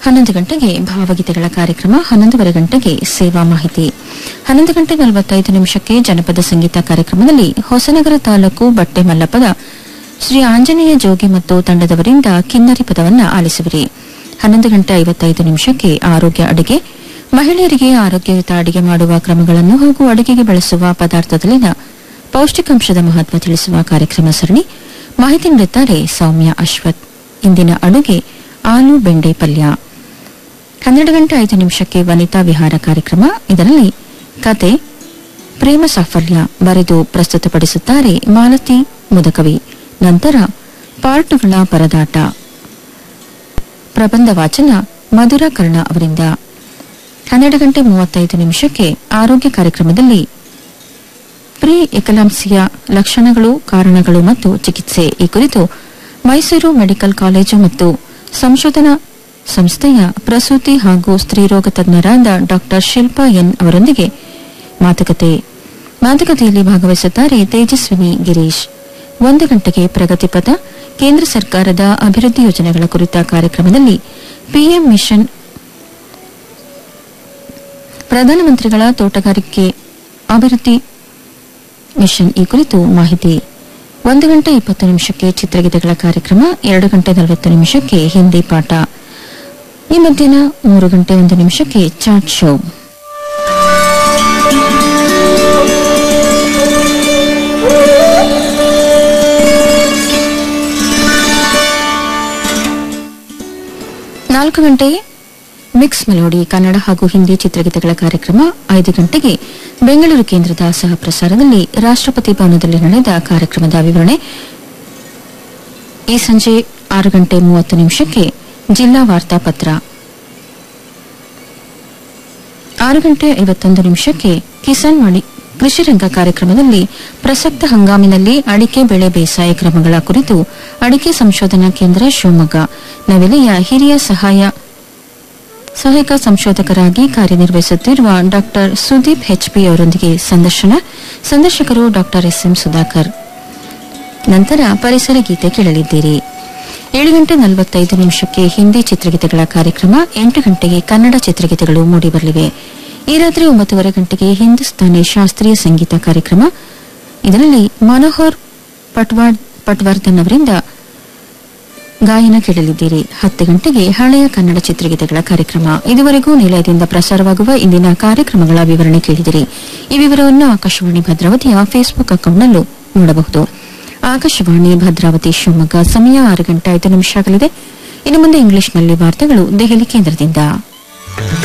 ಹನ್ನೊಂದು ಗಂಟೆಗೆ ಭಾವಗೀತೆಗಳ ಕಾರ್ಯಕ್ರಮ ಹನ್ನೊಂದುವರೆ ಗಂಟೆಗೆ ಸೇವಾ ಮಾಹಿತಿ ಹನ್ನೊಂದು ಗಂಟೆ ನಲವತ್ತೈದು ನಿಮಿಷಕ್ಕೆ ಜನಪದ ಸಂಗೀತ ಕಾರ್ಯಕ್ರಮದಲ್ಲಿ ಹೊಸನಗರ ತಾಲೂಕು ಬಟ್ಟೆ ಮಲ್ಲಪದ ಶ್ರೀ ಆಂಜನೇಯ ಜೋಗಿ ಮತ್ತು ತಂಡದವರಿಂದ ಕಿನ್ನರಿ ಪದವನ್ನ ಆಲಿಸುವಿರಿ ಹನ್ನೊಂದು ಗಂಟೆ ಐವತ್ತೈದು ನಿಮಿಷಕ್ಕೆ ಆರೋಗ್ಯ ಅಡುಗೆ ಮಹಿಳೆಯರಿಗೆ ಆರೋಗ್ಯಯುತ ಅಡುಗೆ ಮಾಡುವ ಕ್ರಮಗಳನ್ನು ಹಾಗೂ ಅಡುಗೆಗೆ ಬಳಸುವ ಪದಾರ್ಥದಲ್ಲಿನ ಪೌಷ್ಟಿಕಾಂಶದ ಮಹತ್ವ ತಿಳಿಸುವ ಕಾರ್ಯಕ್ರಮ ಸರಣಿ ಮಾಹಿತಿ ನೀಡುತ್ತಾರೆ ಸೌಮ್ಯ ಅಶ್ವಥ್ ಇಂದಿನ ಅಡುಗೆ ಆಲೂ ಬೆಂಡೆ ಪಲ್ಯ ಹನ್ನೆರಡು ಗಂಟೆ ಐದು ನಿಮಿಷಕ್ಕೆ ವನಿತಾ ವಿಹಾರ ಕಾರ್ಯಕ್ರಮ ಇದರಲ್ಲಿ ಕತೆ ಪ್ರೇಮ ಸಾಫಲ್ಯ ಬರೆದು ಪ್ರಸ್ತುತಪಡಿಸುತ್ತಾರೆ ಮಾಲತಿ ಮುದಕವಿ ನಂತರ ಪಾರ್ಟುಗಳ ಪರದಾಟ ಪ್ರಬಂಧ ವಾಚನ ಮಧುರ ಕರ್ಣ ಅವರಿಂದ ಹನ್ನೆರಡು ಗಂಟೆ ಮೂವತ್ತೈದು ನಿಮಿಷಕ್ಕೆ ಆರೋಗ್ಯ ಕಾರ್ಯಕ್ರಮದಲ್ಲಿ ಪ್ರೀ ಎಕಲಾಂಸಿಯಾ ಲಕ್ಷಣಗಳು ಕಾರಣಗಳು ಮತ್ತು ಚಿಕಿತ್ಸೆ ಈ ಕುರಿತು ಮೈಸೂರು ಮೆಡಿಕಲ್ ಕಾಲೇಜು ಮತ್ತು ಸಂಶೋಧನಾ ಸಂಸ್ಥೆಯ ಪ್ರಸೂತಿ ಹಾಗೂ ಸ್ತ್ರೀರೋಗ ತಜ್ಞರಾದ ಡಾ ಶಿಲ್ಪಾ ಎನ್ ಅವರೊಂದಿಗೆ ಮಾತುಕತೆ ಮಾತುಕತೆಯಲ್ಲಿ ಭಾಗವಹಿಸುತ್ತಾರೆ ತೇಜಸ್ವಿನಿ ಗಿರೀಶ್ ಒಂದು ಗಂಟೆಗೆ ಪ್ರಗತಿಪಥ ಕೇಂದ್ರ ಸರ್ಕಾರದ ಅಭಿವೃದ್ಧಿ ಯೋಜನೆಗಳ ಕುರಿತ ಕಾರ್ಯಕ್ರಮದಲ್ಲಿ ಪಿಎಂ ಮಿಷನ್ ಪ್ರಧಾನಮಂತ್ರಿಗಳ ತೋಟಗಾರಿಕೆ ಅಭಿವೃದ್ಧಿ ಮಿಷನ್ ಈ ಕುರಿತು ಮಾಹಿತಿ ಒಂದು ಗಂಟೆ ಇಪ್ಪತ್ತು ನಿಮಿಷಕ್ಕೆ ಚಿತ್ರಗೀತೆಗಳ ಕಾರ್ಯಕ್ರಮ ಎರಡು ಗಂಟೆ ನಲವತ್ತು ನಿಮಿಷಕ್ಕೆ ಹಿಂದಿ ಪಾಠ ಈ ಮಧ್ಯಾಹ್ನ ಮೂರು ಗಂಟೆ ಒಂದು ನಿಮಿಷಕ್ಕೆ ಚಾಟ್ ಶೋ ನಾಲ್ಕು ಗಂಟೆ ಮಿಕ್ಸ್ ಮೆಲೋಡಿ ಕನ್ನಡ ಹಾಗೂ ಹಿಂದಿ ಚಿತ್ರಗೀತೆಗಳ ಕಾರ್ಯಕ್ರಮ ಐದು ಗಂಟೆಗೆ ಬೆಂಗಳೂರು ಕೇಂದ್ರದ ಸಹ ಪ್ರಸಾರದಲ್ಲಿ ರಾಷ್ಟ್ರಪತಿ ಭವನದಲ್ಲಿ ನಡೆದ ಕಾರ್ಯಕ್ರಮದ ವಿವರಣೆ ಈ ಸಂಜೆ ಆರು ಗಂಟೆ ಮೂವತ್ತು ನಿಮಿಷಕ್ಕೆ ಜಿಲ್ಲಾ ವಾರ್ತಾಪತ್ರ ಆರು ಗಂಟೆ ಐವತ್ತೊಂದು ನಿಮಿಷಕ್ಕೆ ಕಿಸಾನ್ ವಾಣಿ ಕೃಷಿ ರಂಗ ಕಾರ್ಯಕ್ರಮದಲ್ಲಿ ಪ್ರಸಕ್ತ ಹಂಗಾಮಿನಲ್ಲಿ ಅಡಿಕೆ ಬೆಳೆ ಬೇಸಾಯ ಕ್ರಮಗಳ ಕುರಿತು ಅಡಿಕೆ ಸಂಶೋಧನಾ ಕೇಂದ್ರ ಶಿವಮೊಗ್ಗ ನವೆಲೆಯ ಹಿರಿಯ ಸಹಾಯ ಸಹಾಯಕ ಸಂಶೋಧಕರಾಗಿ ಕಾರ್ಯನಿರ್ವಹಿಸುತ್ತಿರುವ ಡಾ ಸುದೀಪ್ ಎಚ್ಪಿ ಅವರೊಂದಿಗೆ ಸಂದರ್ಶನ ಸಂದರ್ಶಕರು ಡಾ ಎಸ್ಎಂ ಸುಧಾಕರ್ ನಂತರ ಪರಿಸರ ಗೀತೆ ಕೇಳಲಿದ್ದೀರಿ ಏಳು ಗಂಟೆ ನಲವತ್ತೈದು ನಿಮಿಷಕ್ಕೆ ಹಿಂದಿ ಚಿತ್ರಗೀತೆಗಳ ಕಾರ್ಯಕ್ರಮ ಎಂಟು ಗಂಟೆಗೆ ಕನ್ನಡ ಚಿತ್ರಗೀತೆಗಳು ಮೂಡಿಬರಲಿವೆ ಈ ರಾತ್ರಿ ಒಂಬತ್ತುವರೆ ಗಂಟೆಗೆ ಹಿಂದೂಸ್ತಾನಿ ಶಾಸ್ತ್ರೀಯ ಸಂಗೀತ ಕಾರ್ಯಕ್ರಮ ಇದರಲ್ಲಿ ಮನೋಹರ್ ಪಟ್ವಾಡ್ ಪಟ್ವರ್ಧನ್ ಅವರಿಂದ ಗಾಯನ ಕೇಳಲಿದ್ದೀರಿ ಹತ್ತು ಗಂಟೆಗೆ ಹಳೆಯ ಕನ್ನಡ ಚಿತ್ರಗೀತೆಗಳ ಕಾರ್ಯಕ್ರಮ ಇದುವರೆಗೂ ನಿಲಯದಿಂದ ಪ್ರಸಾರವಾಗುವ ಇಂದಿನ ಕಾರ್ಯಕ್ರಮಗಳ ವಿವರಣೆ ಕೇಳಿದಿರಿ ಈ ವಿವರವನ್ನು ಆಕಾಶವಾಣಿ ಭದ್ರಾವತಿಯ ಫೇಸ್ಬುಕ್ ಅಕೌಂಟ್ನಲ್ಲೂ ನೋಡಬಹುದು ಆಕಾಶವಾಣಿ ಭದ್ರಾವತಿ ಶಿವಮೊಗ್ಗ ಸಮಯ ಆರು ಗಂಟೆ ಐದು ನಿಮಿಷ ಆಗಲಿದೆ ಇನ್ನು ಮುಂದೆ ಇಂಗ್ಲಿಷ್ನಲ್ಲಿ ವಾರ್ತೆಗಳು ದೆಹಲಿ ಕೇಂದ್ರದಿಂದ